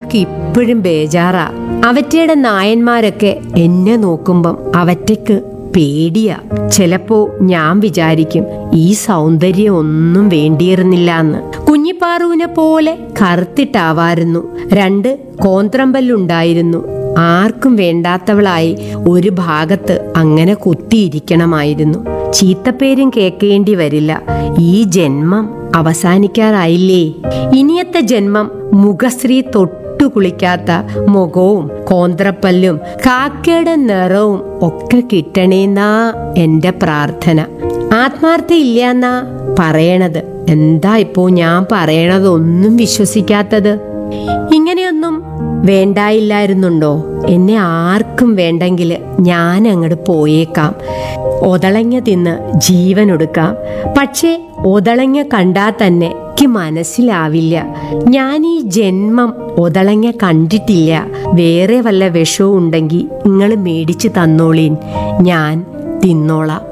ഞങ്ങൾക്ക് ഇപ്പോഴും ബേജാറാ അവറ്റയുടെ നായന്മാരൊക്കെ എന്നെ നോക്കുമ്പം അവറ്റയ്ക്ക് പേടിയാ ചിലപ്പോ ഞാൻ വിചാരിക്കും ഈ സൗന്ദര്യം ഒന്നും വേണ്ടിയിരുന്നില്ല എന്ന് കുഞ്ഞിപ്പാറുവിനെ പോലെ കറുത്തിട്ടാവായിരുന്നു രണ്ട് കോന്ത്രമ്പല്ലുണ്ടായിരുന്നു ആർക്കും വേണ്ടാത്തവളായി ഒരു ഭാഗത്ത് അങ്ങനെ കുത്തിയിരിക്കണമായിരുന്നു ചീത്തപ്പേരും കേൾക്കേണ്ടി വരില്ല ഈ ജന്മം അവസാനിക്കാറായില്ലേ ഇനിയത്തെ ജന്മം മുഖശ്രീ തൊട്ടു കുളിക്കാത്ത മുഖവും കോന്ത്രപ്പല്ലും കാക്കയുടെ നിറവും ഒക്കെ കിട്ടണേന്നാ എന്റെ പ്രാർത്ഥന ആത്മാർത്ഥ ഇല്ലാന്നാ പറയണത് എന്താ ഇപ്പോ ഞാൻ പറയണതൊന്നും വിശ്വസിക്കാത്തത് ഇങ്ങനെയൊന്നും വേണ്ടായില്ലായിരുന്നുണ്ടോ എന്നെ ആർക്കും വേണ്ടെങ്കിൽ ഞാൻ അങ്ങോട്ട് പോയേക്കാം ഒതളങ്ങ തിന്ന് ജീവൻ ഒടുക്കാം പക്ഷേ ഒതളങ്ങ കണ്ടാൽ തന്നെ എനിക്ക് മനസ്സിലാവില്ല ഞാൻ ഈ ജന്മം ഒതളങ്ങ കണ്ടിട്ടില്ല വേറെ വല്ല വിഷവും ഉണ്ടെങ്കിൽ നിങ്ങൾ മേടിച്ച് തന്നോളീൻ ഞാൻ തിന്നോളാം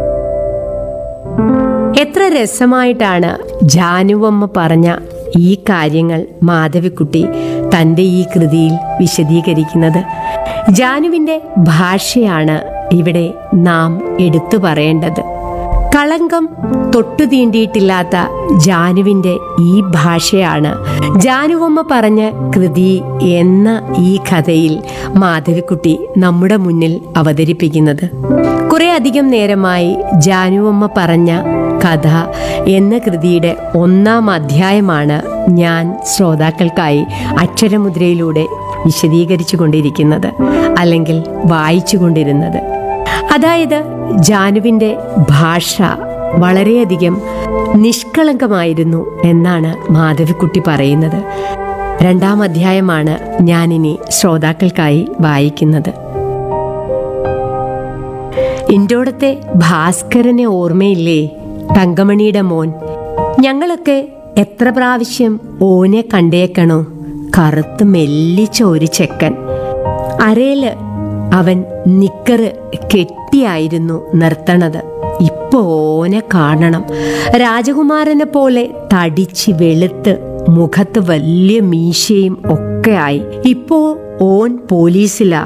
എത്ര രസമായിട്ടാണ് ജാനുവമ്മ പറഞ്ഞ ഈ കാര്യങ്ങൾ മാധവിക്കുട്ടി തൻ്റെ ഈ കൃതിയിൽ വിശദീകരിക്കുന്നത് ജാനുവിൻ്റെ ഭാഷയാണ് ഇവിടെ നാം എടുത്തു പറയേണ്ടത് കളങ്കം തൊട്ടു തീണ്ടിയിട്ടില്ലാത്ത ജാനുവിൻ്റെ ഈ ഭാഷയാണ് ജാനുവമ്മ പറഞ്ഞ കൃതി എന്ന ഈ കഥയിൽ മാധവിക്കുട്ടി നമ്മുടെ മുന്നിൽ അവതരിപ്പിക്കുന്നത് കുറെ അധികം നേരമായി ജാനുവമ്മ പറഞ്ഞ കഥ എന്ന കൃതിയുടെ ഒന്നാം അധ്യായമാണ് ഞാൻ ശ്രോതാക്കൾക്കായി അക്ഷരമുദ്രയിലൂടെ വിശദീകരിച്ചു കൊണ്ടിരിക്കുന്നത് അല്ലെങ്കിൽ വായിച്ചു കൊണ്ടിരുന്നത് അതായത് ജാനുവിൻ്റെ ഭാഷ വളരെയധികം നിഷ്കളങ്കമായിരുന്നു എന്നാണ് മാധവിക്കുട്ടി പറയുന്നത് രണ്ടാം അധ്യായമാണ് ഞാനിനി ശ്രോതാക്കൾക്കായി വായിക്കുന്നത് ഇൻ്റോടത്തെ ഭാസ്കരനെ ഓർമ്മയില്ലേ തങ്കമണിയുടെ മോൻ ഞങ്ങളൊക്കെ എത്ര പ്രാവശ്യം ഓനെ കണ്ടേക്കണോ കറുത്ത് മെല്ലിച്ച ഒരു ചെക്കൻ അരയില് അവൻ നിക്കറ് കെട്ടിയായിരുന്നു നിർത്തണത് ഇപ്പൊ ഓനെ കാണണം രാജകുമാരനെ പോലെ തടിച്ച് വെളുത്ത് മുഖത്ത് വലിയ മീശയും ഒക്കെ ആയി ഇപ്പോ ഓൻ പോലീസിലാ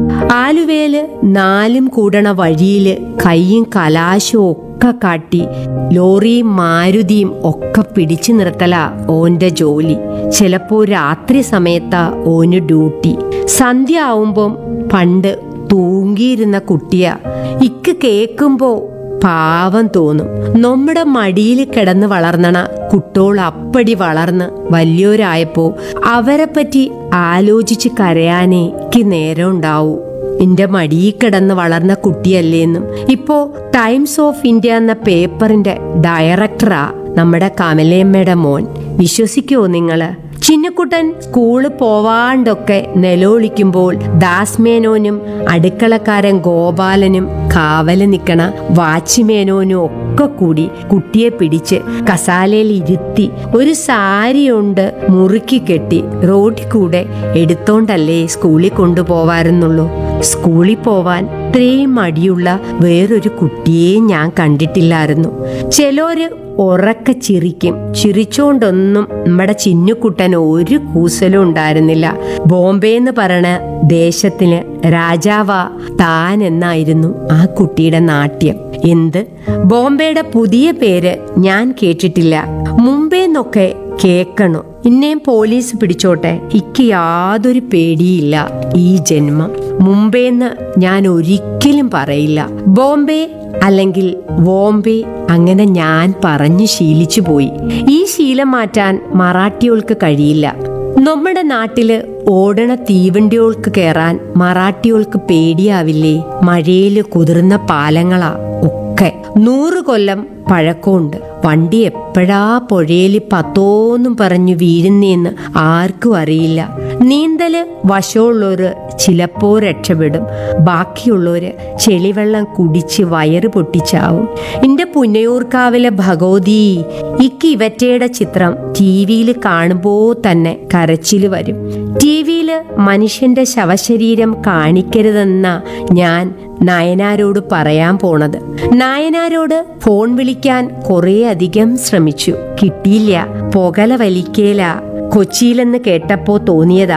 ആലുവേല് നാലും കൂടണ വഴിയില് കൈയും കലാശവും ഒക്കെ കാട്ടി ലോറിയും മാരുതിയും ഒക്കെ പിടിച്ചു നിർത്തലാ ഓന്റെ ജോലി ചിലപ്പോ രാത്രി സമയത്താ ഓന് ഡ്യൂട്ടി സന്ധ്യ ആവുമ്പം പണ്ട് തൂങ്ങിയിരുന്ന കുട്ടിയാ ഇക്ക് കേക്കുമ്പോ പാവം തോന്നും നമ്മുടെ മടിയിൽ കിടന്ന് വളർന്നണ കുട്ടോൾ അപ്പടി വളർന്ന് വലിയോരായപ്പോ അവരെ പറ്റി ആലോചിച്ച് കരയാനേ എനിക്ക് നേരം ഉണ്ടാവൂ എന്റെ മടിയിൽ കിടന്ന് വളർന്ന കുട്ടിയല്ലേന്നും ഇപ്പോ ടൈംസ് ഓഫ് ഇന്ത്യ എന്ന പേപ്പറിന്റെ ഡയറക്ടറാ നമ്മുടെ കമലയമ്മയുടെ മോൻ വിശ്വസിക്കുവോ നിങ്ങള് ചിന്നക്കുട്ടൻ സ്കൂളിൽ പോവാണ്ടൊക്കെ നിലവിളിക്കുമ്പോൾ ദാസ്മേനോനും അടുക്കളക്കാരൻ ഗോപാലനും കാവല് നിക്കണ വാച്ച്മേനോനും ഒക്കെ കൂടി കുട്ടിയെ പിടിച്ച് കസാലയിൽ ഇരുത്തി ഒരു സാരിയുണ്ട് മുറുക്കി കെട്ടി റോഡിൽ കൂടെ എടുത്തോണ്ടല്ലേ സ്കൂളിൽ കൊണ്ടുപോവാറുന്നുള്ളൂ സ്കൂളിൽ പോവാൻ ഇത്രയും മടിയുള്ള വേറൊരു കുട്ടിയെ ഞാൻ കണ്ടിട്ടില്ലായിരുന്നു ചിലര് ഉറക്ക ചിരിക്കും ചിരിച്ചോണ്ടൊന്നും നമ്മുടെ ചിന്നുക്കുട്ടൻ ഒരു കൂസലും ഉണ്ടായിരുന്നില്ല ബോംബെ എന്ന് പറയണ ദേശത്തിന് രാജാവാ താൻ എന്നായിരുന്നു ആ കുട്ടിയുടെ നാട്യം എന്ത് ബോംബെയുടെ പുതിയ പേര് ഞാൻ കേട്ടിട്ടില്ല മുംബൈന്നൊക്കെ കേക്കണു ഇന്നേം പോലീസ് പിടിച്ചോട്ടെ ഇക്ക് യാതൊരു പേടിയില്ല ഈ ജന്മം മുംബൈന്ന് ഞാൻ ഒരിക്കലും പറയില്ല ബോംബെ അല്ലെങ്കിൽ ബോംബെ അങ്ങനെ ഞാൻ പറഞ്ഞു ശീലിച്ചു പോയി ഈ ശീലം മാറ്റാൻ മറാഠികൾക്ക് കഴിയില്ല നമ്മുടെ നാട്ടില് ഓടണ തീവണ്ടികൾക്ക് കയറാൻ മറാഠികൾക്ക് പേടിയാവില്ലേ മഴയില് കുതിർന്ന പാലങ്ങളാ ഒക്കെ നൂറ് കൊല്ലം പഴക്കമുണ്ട് വണ്ടി എപ്പോഴാ പുഴയില് പത്തോന്നും പറഞ്ഞു വീഴുന്നേന്ന് ആർക്കും അറിയില്ല നീന്തല് വശമുള്ളവര് ചിലപ്പോ രക്ഷപ്പെടും ബാക്കിയുള്ളവര് ചെളിവെള്ളം കുടിച്ച് വയറ് പൊട്ടിച്ചാവും എന്റെ പുന്നയൂർക്കാവിലെ ഭഗവതി ഇക്ക് ഇവറ്റയുടെ ചിത്രം ടി വിയിൽ കാണുമ്പോ തന്നെ കരച്ചില് വരും ടി വിയിൽ മനുഷ്യന്റെ ശവശരീരം കാണിക്കരുതെന്ന ഞാൻ നായനാരോട് പറയാൻ പോണത് നായനാരോട് ഫോൺ വിളിക്കാൻ കുറേ അധികം ശ്രമിച്ചു കിട്ടിയില്ല പുകല വലിക്കേല കൊച്ചിയിലെന്ന് കേട്ടപ്പോ തോന്നിയതാ